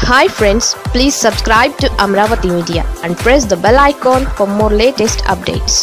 hi friends please subscribe to Amaravati media and press the bell icon for more latest updates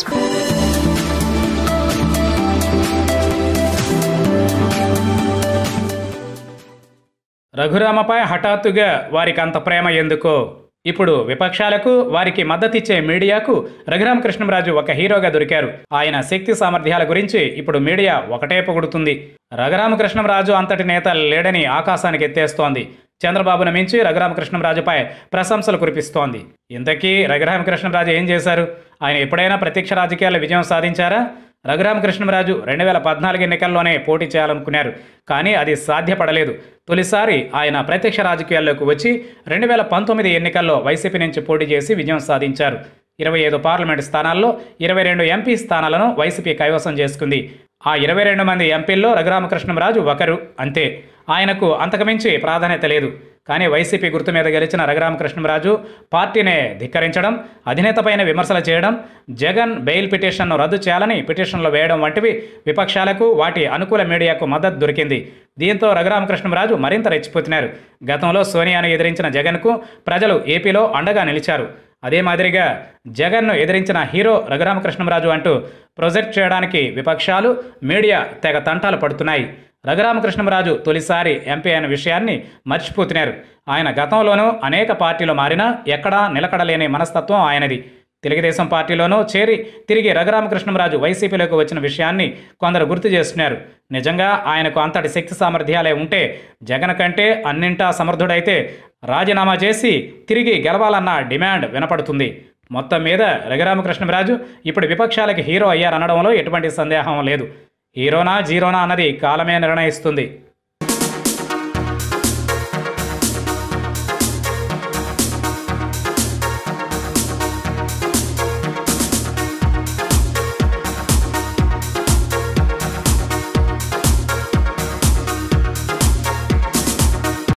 రఘురామపై హఠాత్తుగా వారికి అంత ప్రేమ ఎందుకో ఇప్పుడు విపక్షాలకు వారికి మద్దతిచ్చే మీడియాకు రఘురామకృష్ణంరాజు ఒక హీరోగా దొరికారు ఆయన శక్తి సామర్థ్యాల గురించి ఇప్పుడు మీడియా ఒకటే పొగుడుతుంది రఘురామకృష్ణంరాజు అంతటి నేత లేడని ఆకాశానికి ఎత్తేస్తోంది చంద్రబాబును మించి రఘురామకృష్ణంరాజుపై ప్రశంసలు కురిపిస్తోంది ఇంతకీ రఘురామకృష్ణంరాజు ఏం చేశారు ఆయన ఎప్పుడైనా ప్రత్యక్ష రాజకీయాల్లో విజయం సాధించారా రఘురామకృష్ణరాజు రెండు వేల పద్నాలుగు ఎన్నికల్లోనే పోటీ చేయాలనుకున్నారు కానీ అది సాధ్యపడలేదు తొలిసారి ఆయన ప్రత్యక్ష రాజకీయాల్లోకి వచ్చి రెండు వేల పంతొమ్మిది ఎన్నికల్లో వైసీపీ నుంచి పోటీ చేసి విజయం సాధించారు ఇరవై ఐదు పార్లమెంటు స్థానాల్లో ఇరవై రెండు ఎంపీ స్థానాలను వైసీపీ కైవసం చేసుకుంది ఆ ఇరవై రెండు మంది ఎంపీల్లో రఘురామకృష్ణరాజు ఒకరు అంతే ఆయనకు అంతకుమించి ప్రాధాన్యత లేదు కానీ వైసీపీ గుర్తు మీద గెలిచిన రఘురామకృష్ణరాజు పార్టీనే ధిక్కరించడం అధినేతపైన విమర్శలు చేయడం జగన్ బెయిల్ పిటిషన్ను రద్దు చేయాలని పిటిషన్లు వేయడం వంటివి విపక్షాలకు వాటి అనుకూల మీడియాకు మద్దతు దొరికింది దీంతో రఘురామకృష్ణరాజు మరింత రెచ్చిపోతున్నారు గతంలో సోనియాను ఎదిరించిన జగన్కు ప్రజలు ఏపీలో అండగా నిలిచారు అదే మాదిరిగా జగన్ను ఎదిరించిన హీరో రఘురామకృష్ణరాజు అంటూ ప్రొజెక్ట్ చేయడానికి విపక్షాలు మీడియా తెగ తంటాలు పడుతున్నాయి రఘురామకృష్ణరాజు తొలిసారి ఎంపీ అయిన విషయాన్ని మర్చిపోతున్నారు ఆయన గతంలోనూ అనేక పార్టీలు మారినా ఎక్కడా నిలకడలేని మనస్తత్వం ఆయనది తెలుగుదేశం పార్టీలోనూ చేరి తిరిగి రఘురామకృష్ణరాజు వైసీపీలోకి వచ్చిన విషయాన్ని కొందరు గుర్తు చేస్తున్నారు నిజంగా ఆయనకు అంతటి శక్తి సామర్థ్యాలే ఉంటే జగన్ కంటే అన్నింటా సమర్థుడైతే రాజీనామా చేసి తిరిగి గెలవాలన్న డిమాండ్ వినపడుతుంది మొత్తం మీద రఘురామకృష్ణరాజు ఇప్పుడు విపక్షాలకి హీరో అయ్యారనడంలో ఎటువంటి సందేహం లేదు హీరోనా జీరోనా అన్నది కాలమే నిర్ణయిస్తుంది